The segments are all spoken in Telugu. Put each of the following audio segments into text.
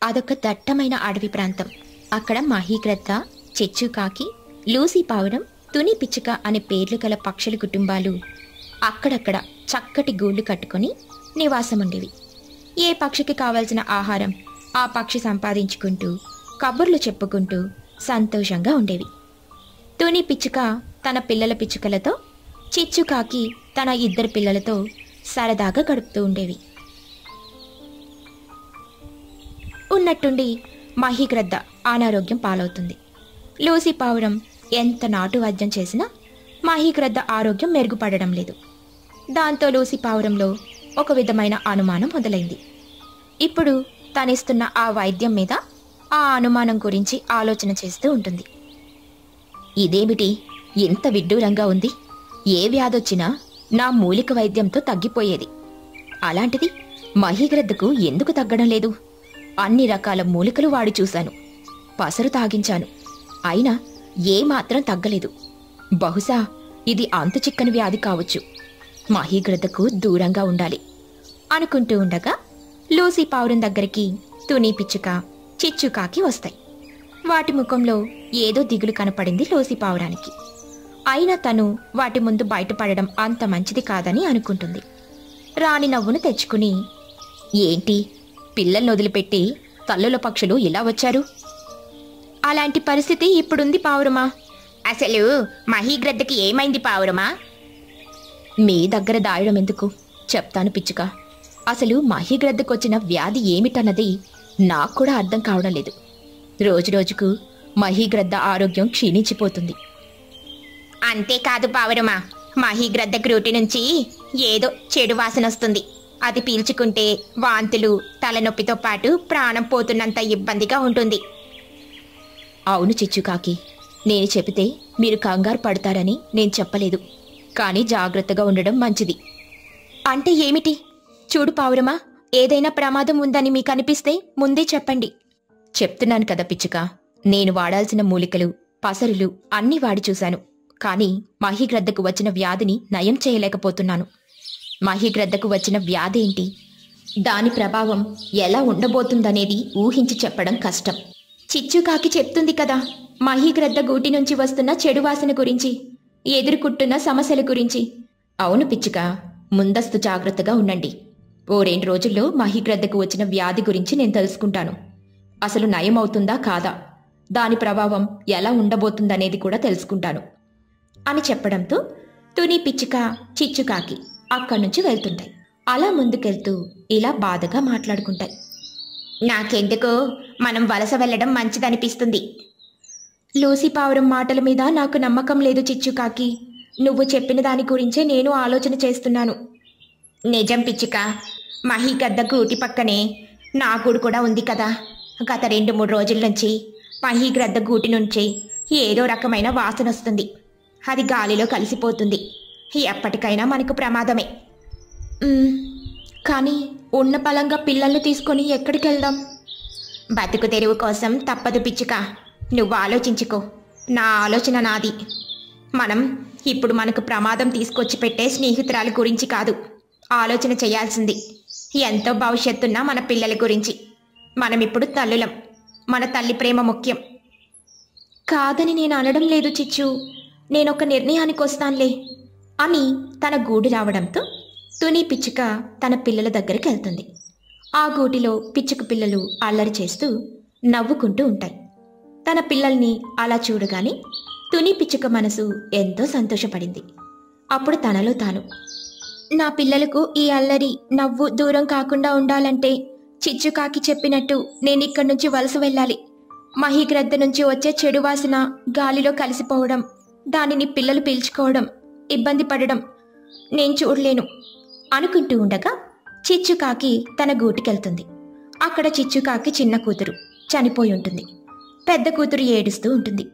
అదొక దట్టమైన అడవి ప్రాంతం అక్కడ మహీగ్రద్ద చెచ్చుకాకి లూసీ పావురం తుని పిచ్చుక అనే పేర్లు గల పక్షుల కుటుంబాలు అక్కడక్కడ చక్కటి గూళ్ళు కట్టుకొని నివాసం ఉండేవి ఏ పక్షికి కావలసిన ఆహారం ఆ పక్షి సంపాదించుకుంటూ కబుర్లు చెప్పుకుంటూ సంతోషంగా ఉండేవి తుని పిచ్చుక తన పిల్లల పిచ్చుకలతో చిచ్చుకాకి తన ఇద్దరు పిల్లలతో సరదాగా గడుపుతూ ఉండేవి ఉన్నట్టుండి మహిగ్రద్ద అనారోగ్యం పాలవుతుంది లూసి పావురం ఎంత నాటు వైద్యం చేసినా మహిగ్రద్ద ఆరోగ్యం మెరుగుపడడం లేదు దాంతో లూసి పావురంలో ఒక విధమైన అనుమానం మొదలైంది ఇప్పుడు తనిస్తున్న ఆ వైద్యం మీద ఆ అనుమానం గురించి ఆలోచన చేస్తూ ఉంటుంది ఇదేమిటి ఎంత విడ్డూరంగా ఉంది ఏ వ్యాధొచ్చినా నా మూలిక వైద్యంతో తగ్గిపోయేది అలాంటిది మహిగ్రద్దకు ఎందుకు తగ్గడం లేదు అన్ని రకాల మూలికలు వాడి చూశాను పసరు తాగించాను అయినా ఏమాత్రం తగ్గలేదు బహుశా ఇది అంతు చిక్కని వ్యాధి కావచ్చు మహీగ్రద్దకు దూరంగా ఉండాలి అనుకుంటూ ఉండగా లూసీ పావురం దగ్గరికి తుని పిచ్చుక చిచ్చుకాకి వస్తాయి వాటి ముఖంలో ఏదో దిగులు కనపడింది లూసీ పావురానికి అయినా తను వాటి ముందు బయటపడడం అంత మంచిది కాదని అనుకుంటుంది రాణి నవ్వును తెచ్చుకుని ఏంటి పిల్లల్ని వదిలిపెట్టి తల్లుల పక్షులు ఇలా వచ్చారు అలాంటి పరిస్థితి ఇప్పుడుంది పావురమా అసలు మహీగ్రద్దకి ఏమైంది పావురమా మీ దగ్గర దాయడం ఎందుకు చెప్తాను పిచ్చుక అసలు మహీగ్రద్దకొచ్చిన వ్యాధి ఏమిటన్నది నాకు కూడా అర్థం కావడం లేదు రోజురోజుకు మహీగ్రద్ద ఆరోగ్యం క్షీణించిపోతుంది అంతేకాదు పావురమా మహీగ్రద్ద గ్రూటి నుంచి ఏదో చెడు వాసన వస్తుంది అది పీల్చుకుంటే వాంతులు తలనొప్పితో పాటు ప్రాణం పోతున్నంత ఇబ్బందిగా ఉంటుంది అవును చిచ్చుకాకి నేను చెబితే మీరు కంగారు పడతారని నేను చెప్పలేదు కానీ జాగ్రత్తగా ఉండడం మంచిది అంటే ఏమిటి చూడు పావురమా ఏదైనా ప్రమాదం ఉందని మీకు అనిపిస్తే ముందే చెప్పండి చెప్తున్నాను కదా పిచ్చుక నేను వాడాల్సిన మూలికలు పసరులు అన్నీ వాడి చూశాను కానీ మహిగ్రద్దకు వచ్చిన వ్యాధిని నయం చేయలేకపోతున్నాను మహిగ్రద్దకు వచ్చిన వ్యాధి ఏంటి దాని ప్రభావం ఎలా ఉండబోతుందనేది ఊహించి చెప్పడం కష్టం చిచ్చుకాకి చెప్తుంది కదా మహీగ్రద్ద గూటి నుంచి వస్తున్న చెడు వాసన గురించి ఎదుర్కొంటున్న సమస్యల గురించి అవును పిచ్చుక ముందస్తు జాగ్రత్తగా ఉండండి ఓ రెండు రోజుల్లో మహీగ్రద్దకు వచ్చిన వ్యాధి గురించి నేను తెలుసుకుంటాను అసలు నయం అవుతుందా కాదా దాని ప్రభావం ఎలా ఉండబోతుందనేది కూడా తెలుసుకుంటాను అని చెప్పడంతో తుని పిచ్చుక చిచ్చుకాకి అక్కడి నుంచి వెళ్తుంటాయి అలా ముందుకెళ్తూ ఇలా బాధగా మాట్లాడుకుంటాయి నాకెందుకో మనం వలస వెళ్ళడం మంచిదనిపిస్తుంది లూసి పావురం మాటల మీద నాకు నమ్మకం లేదు చిచ్చుకాకి నువ్వు చెప్పిన దాని గురించే నేను ఆలోచన చేస్తున్నాను నిజం పిచ్చుక మహీగద్ద గూటి పక్కనే నా గూడు కూడా ఉంది కదా గత రెండు మూడు రోజుల నుంచి మహీగ్రద్ద గూటి నుంచి ఏదో రకమైన వాసన వస్తుంది అది గాలిలో కలిసిపోతుంది ఎప్పటికైనా మనకు ప్రమాదమే మ్మ్, కానీ ఉన్న పలంగా పిల్లల్ని తీసుకొని ఎక్కడికి వెళ్దాం బతుకు తెరువు కోసం తప్పదు పిచ్చుక నువ్వు ఆలోచించుకో నా ఆలోచన నాది మనం ఇప్పుడు మనకు ప్రమాదం తీసుకొచ్చి పెట్టే స్నేహితురాల గురించి కాదు ఆలోచన చేయాల్సింది ఎంతో భవిష్యత్తున్న మన పిల్లల గురించి మనం ఇప్పుడు తల్లులం మన తల్లి ప్రేమ ముఖ్యం కాదని నేను అనడం లేదు చిచ్చు నేనొక నిర్ణయానికి వస్తానులే అని తన గూడు రావడంతో తుని పిచ్చుక తన పిల్లల దగ్గరికి వెళ్తుంది ఆ గూటిలో పిచ్చుక పిల్లలు అల్లరి చేస్తూ నవ్వుకుంటూ ఉంటాయి తన పిల్లల్ని అలా చూడగానే తుని పిచ్చుక మనసు ఎంతో సంతోషపడింది అప్పుడు తనలో తాను నా పిల్లలకు ఈ అల్లరి నవ్వు దూరం కాకుండా ఉండాలంటే చిచ్చుకాకి చెప్పినట్టు నేను ఇక్కడి నుంచి వలస వెళ్ళాలి మహీగ్రద్ద నుంచి వచ్చే చెడు వాసన గాలిలో కలిసిపోవడం దానిని పిల్లలు పీల్చుకోవడం ఇబ్బంది పడడం నేను చూడలేను అనుకుంటూ ఉండగా చిచ్చుకాకి తన గూటికెళ్తుంది అక్కడ చిచ్చుకాకి చిన్న కూతురు చనిపోయి ఉంటుంది పెద్ద కూతురు ఏడుస్తూ ఉంటుంది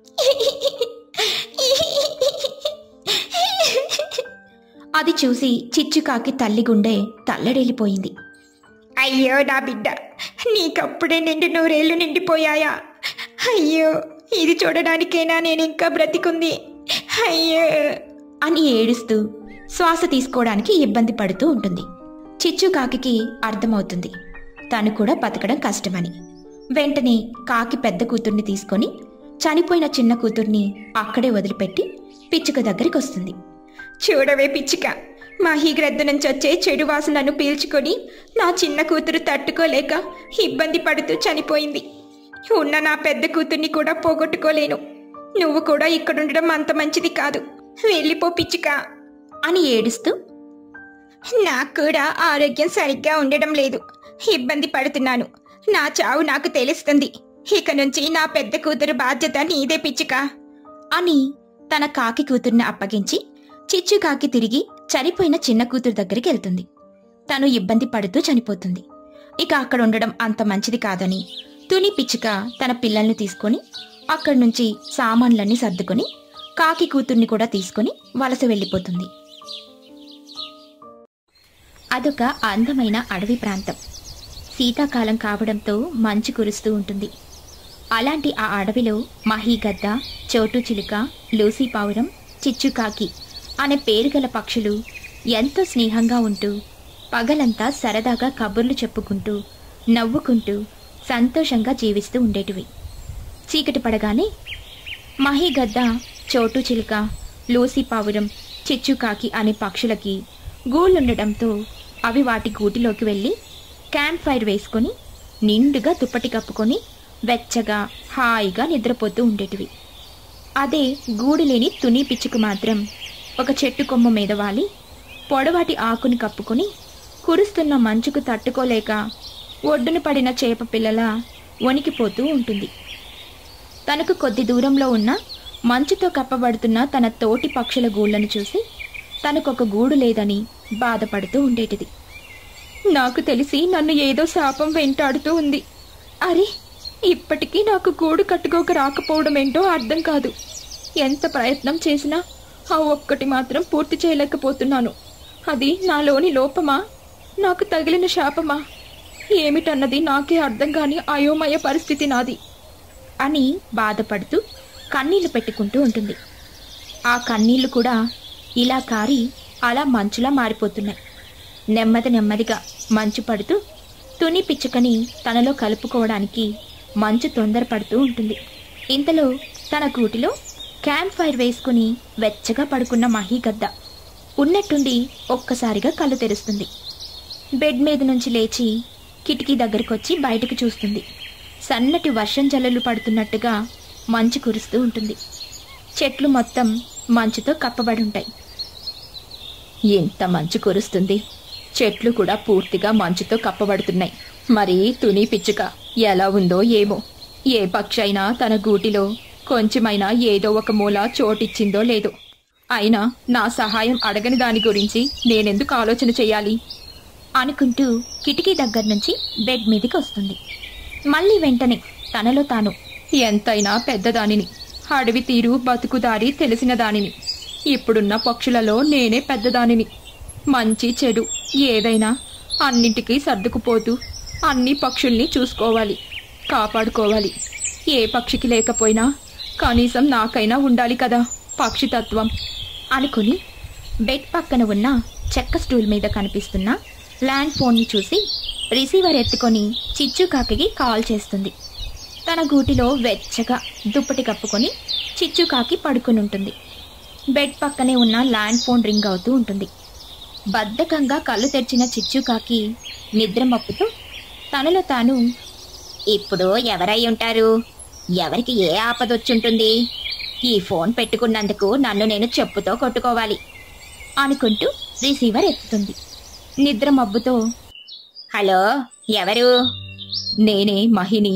అది చూసి చిచ్చుకాకి తల్లి గుండె తల్లడిల్లిపోయింది అయ్యో నా బిడ్డ నీకప్పుడే నిండి నూరేళ్లు నిండిపోయాయా అయ్యో ఇది చూడడానికైనా నేను ఇంకా బ్రతికుంది అయ్యో అని ఏడుస్తూ శ్వాస తీసుకోవడానికి ఇబ్బంది పడుతూ ఉంటుంది చిచ్చుకాకి అర్థమవుతుంది తను కూడా బతకడం కష్టమని వెంటనే కాకి పెద్ద కూతుర్ని తీసుకొని చనిపోయిన చిన్న కూతుర్ని అక్కడే వదిలిపెట్టి పిచ్చుక దగ్గరికి వస్తుంది చూడవే పిచ్చుక మహీగ్రద్ద నుంచి వచ్చే చెడు వాసనను పీల్చుకొని నా చిన్న కూతురు తట్టుకోలేక ఇబ్బంది పడుతూ చనిపోయింది ఉన్న నా పెద్ద కూతుర్ని కూడా పోగొట్టుకోలేను నువ్వు కూడా ఇక్కడుండడం అంత మంచిది కాదు వెళ్ళిపో పిచ్చుక అని ఏడుస్తూ నాకు కూడా ఆరోగ్యం సరిగ్గా ఉండడం లేదు ఇబ్బంది పడుతున్నాను నా చావు నాకు తెలుస్తుంది ఇక నుంచి నా పెద్ద కూతురు బాధ్యత నీదే పిచ్చుక అని తన కాకి కూతుర్ని అప్పగించి చిచ్చు కాకి తిరిగి చనిపోయిన చిన్న కూతురు దగ్గరికి వెళ్తుంది తను ఇబ్బంది పడుతూ చనిపోతుంది ఇక అక్కడ ఉండడం అంత మంచిది కాదని తుని పిచ్చుక తన పిల్లల్ని తీసుకొని అక్కడి నుంచి సామాన్లన్నీ సర్దుకొని కాకి కూతుర్ని కూడా తీసుకొని వలస వెళ్ళిపోతుంది అదొక అందమైన అడవి ప్రాంతం శీతాకాలం కావడంతో మంచు కురుస్తూ ఉంటుంది అలాంటి ఆ అడవిలో మహీగద్ద చోటు చిలుక లూసీ పావురం చిచ్చుకాకి అనే పేరు గల పక్షులు ఎంతో స్నేహంగా ఉంటూ పగలంతా సరదాగా కబుర్లు చెప్పుకుంటూ నవ్వుకుంటూ సంతోషంగా జీవిస్తూ ఉండేటివి చీకటి పడగానే మహీగద్ద చోటు చిలుక లూసీ పావురం చిచ్చుకాకి అనే పక్షులకి గూళ్ళుండటంతో అవి వాటి గూటిలోకి వెళ్ళి క్యాంప్ ఫైర్ వేసుకొని నిండుగా దుప్పటి కప్పుకొని వెచ్చగా హాయిగా నిద్రపోతూ ఉండేటివి అదే గూడు లేని తుని పిచ్చుకు మాత్రం ఒక చెట్టు కొమ్మ మీద వాలి పొడవాటి ఆకుని కప్పుకొని కురుస్తున్న మంచుకు తట్టుకోలేక ఒడ్డున పడిన చేప పిల్లల వణికిపోతూ ఉంటుంది తనకు కొద్ది దూరంలో ఉన్న మంచుతో కప్పబడుతున్న తన తోటి పక్షుల గూళ్ళను చూసి తనకొక గూడు లేదని బాధపడుతూ ఉండేటిది నాకు తెలిసి నన్ను ఏదో శాపం వెంటాడుతూ ఉంది అరే ఇప్పటికీ నాకు గూడు కట్టుకోక రాకపోవడం ఏంటో అర్థం కాదు ఎంత ప్రయత్నం చేసినా ఆ ఒక్కటి మాత్రం పూర్తి చేయలేకపోతున్నాను అది నాలోని లోపమా నాకు తగిలిన శాపమా ఏమిటన్నది నాకే అర్థం కాని అయోమయ పరిస్థితి నాది అని బాధపడుతూ కన్నీళ్లు పెట్టుకుంటూ ఉంటుంది ఆ కన్నీళ్లు కూడా ఇలా కారి అలా మంచులా మారిపోతున్నాయి నెమ్మది నెమ్మదిగా మంచు పడుతూ తుని పిచ్చుకని తనలో కలుపుకోవడానికి మంచు తొందరపడుతూ ఉంటుంది ఇంతలో తన కూటిలో క్యాంప్ ఫైర్ వేసుకుని వెచ్చగా పడుకున్న మహీగద్ద ఉన్నట్టుండి ఒక్కసారిగా కళ్ళు తెరుస్తుంది బెడ్ మీద నుంచి లేచి కిటికీ దగ్గరకొచ్చి బయటకు చూస్తుంది సన్నటి వర్షం జల్లులు పడుతున్నట్టుగా మంచు కురుస్తూ ఉంటుంది చెట్లు మొత్తం మంచుతో కప్పబడి ఉంటాయి ఎంత మంచు కురుస్తుంది చెట్లు కూడా పూర్తిగా మంచుతో కప్పబడుతున్నాయి మరి తుని పిచ్చుక ఎలా ఉందో ఏమో ఏ పక్షి అయినా తన గూటిలో కొంచెమైనా ఏదో ఒక మూల చోటిచ్చిందో లేదో అయినా నా సహాయం అడగని దాని గురించి నేనెందుకు ఆలోచన చెయ్యాలి అనుకుంటూ కిటికీ దగ్గర నుంచి బెడ్ మీదకి వస్తుంది మళ్ళీ వెంటనే తనలో తాను ఎంతైనా పెద్దదానిని అడవి తీరు బతుకుదారి తెలిసిన దానిని ఇప్పుడున్న పక్షులలో నేనే పెద్దదానిని మంచి చెడు ఏదైనా అన్నింటికీ సర్దుకుపోతూ అన్ని పక్షుల్ని చూసుకోవాలి కాపాడుకోవాలి ఏ పక్షికి లేకపోయినా కనీసం నాకైనా ఉండాలి కదా పక్షితత్వం అనుకుని బెడ్ పక్కన ఉన్న చెక్క స్టూల్ మీద కనిపిస్తున్న ల్యాండ్ ఫోన్ని చూసి రిసీవర్ ఎత్తుకొని చిచ్చుకాకి కాల్ చేస్తుంది తన గూటిలో వెచ్చగా దుప్పటి కప్పుకొని చిచ్చుకాకి పడుకుని ఉంటుంది బెడ్ పక్కనే ఉన్న ల్యాండ్ ఫోన్ రింగ్ అవుతూ ఉంటుంది బద్ధకంగా కళ్ళు తెరిచిన చిచ్చుకాకి నిద్ర మప్పుతూ తనలో తాను ఇప్పుడు ఎవరై ఉంటారు ఎవరికి ఏ ఆపదొచ్చుంటుంది ఈ ఫోన్ పెట్టుకున్నందుకు నన్ను నేను చెప్పుతో కొట్టుకోవాలి అనుకుంటూ రిసీవర్ ఎత్తుతుంది నిద్ర మబ్బుతో హలో ఎవరు నేనే మహిని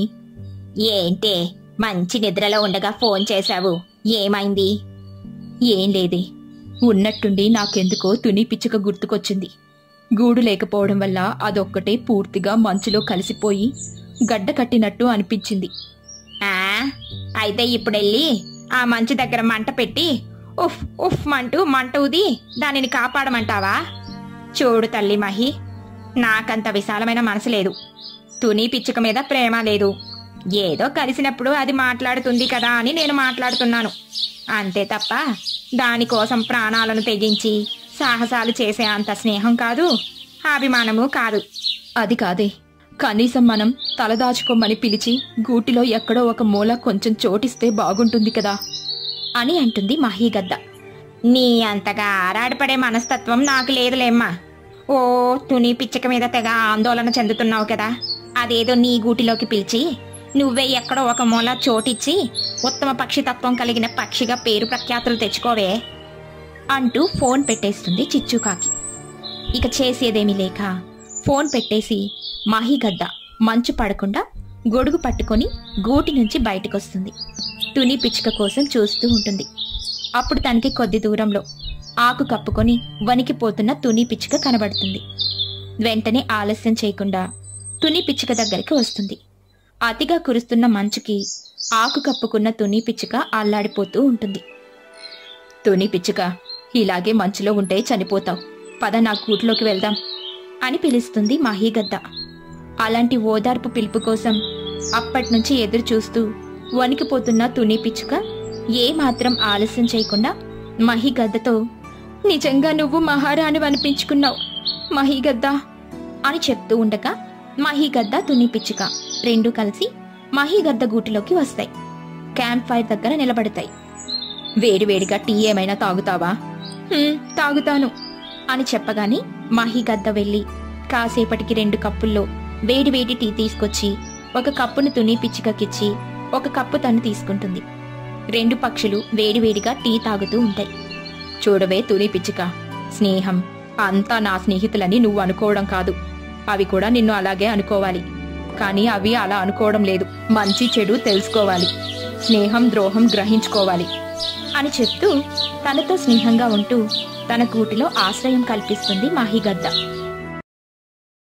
ఏంటే మంచి నిద్రలో ఉండగా ఫోన్ చేశావు ఏమైంది ఏం లేదే ఉన్నట్టుండి నాకెందుకో తుని పిచ్చుక గుర్తుకొచ్చింది గూడు లేకపోవడం వల్ల అదొక్కటే పూర్తిగా మంచులో కలిసిపోయి గడ్డ కట్టినట్టు అనిపించింది ఆ అయితే ఇప్పుడెళ్ళి ఆ మంచు దగ్గర మంట పెట్టి ఉఫ్ ఉఫ్ మంటూ మంట ఊది దానిని కాపాడమంటావా చూడు తల్లి మహి నాకంత విశాలమైన మనసు లేదు తుని పిచ్చుక మీద ప్రేమ లేదు ఏదో కలిసినప్పుడు అది మాట్లాడుతుంది కదా అని నేను మాట్లాడుతున్నాను అంతే తప్ప దానికోసం ప్రాణాలను తెగించి సాహసాలు చేసే అంత స్నేహం కాదు అభిమానము కాదు అది కాదే కనీసం మనం తలదాచుకోమని పిలిచి గూటిలో ఎక్కడో ఒక మూల కొంచెం చోటిస్తే బాగుంటుంది కదా అని అంటుంది మహీగద్ద నీ అంతగా ఆరాడపడే మనస్తత్వం నాకు లేదులేమ్మా ఓ తుని పిచ్చక మీద తెగ ఆందోళన చెందుతున్నావు కదా అదేదో నీ గూటిలోకి పిలిచి నువ్వే ఎక్కడో ఒక మూల చోటిచ్చి ఉత్తమ పక్షితత్వం కలిగిన పక్షిగా పేరు ప్రఖ్యాతులు తెచ్చుకోవే అంటూ ఫోన్ పెట్టేస్తుంది చిచ్చుకాకి ఇక చేసేదేమీ లేక ఫోన్ పెట్టేసి మహిగద్ద మంచు పడకుండా గొడుగు పట్టుకొని గూటి నుంచి బయటకొస్తుంది తుని పిచ్చుక కోసం చూస్తూ ఉంటుంది అప్పుడు తనకి కొద్ది దూరంలో ఆకు కప్పుకొని వణికిపోతున్న తుని పిచ్చుక కనబడుతుంది వెంటనే ఆలస్యం చేయకుండా తుని పిచ్చుక దగ్గరికి వస్తుంది అతిగా కురుస్తున్న మంచుకి ఆకు కప్పుకున్న తుని పిచ్చుక అల్లాడిపోతూ ఉంటుంది తుని పిచ్చుక ఇలాగే మంచులో ఉంటే చనిపోతావు పద నా కూట్లోకి వెళ్దాం అని పిలుస్తుంది మహీగద్ద అలాంటి ఓదార్పు పిలుపు కోసం అప్పట్నుంచి ఎదురు చూస్తూ వణికిపోతున్న తుని పిచ్చుక ఏమాత్రం ఆలస్యం చేయకుండా మహిగద్దతో నిజంగా నువ్వు మహారాణి అనిపించుకున్నావు మహిగద్ద అని చెప్తూ ఉండగా మహిగద్ద తుని పిచ్చుక రెండు కలిసి మహిగద్ద గూటిలోకి వస్తాయి క్యాంప్ ఫైర్ దగ్గర నిలబడతాయి వేడివేడిగా టీ ఏమైనా తాగుతావా "హ్మ్, తాగుతాను అని చెప్పగానే మహిగద్ద వెళ్ళి కాసేపటికి రెండు కప్పుల్లో వేడివేడి టీ తీసుకొచ్చి ఒక కప్పును తుని పిచ్చుకకిచ్చి ఒక కప్పు తను తీసుకుంటుంది రెండు పక్షులు వేడివేడిగా టీ తాగుతూ ఉంటాయి చూడవే తుని పిచ్చుక స్నేహం అంతా నా స్నేహితులని నువ్వు అనుకోవడం కాదు అవి కూడా నిన్ను అలాగే అనుకోవాలి కానీ అవి అలా అనుకోవడం లేదు మంచి చెడు తెలుసుకోవాలి స్నేహం ద్రోహం గ్రహించుకోవాలి అని చెప్తూ తనతో స్నేహంగా ఉంటూ తన గూటిలో ఆశ్రయం కల్పిస్తుంది మాహిగద్ద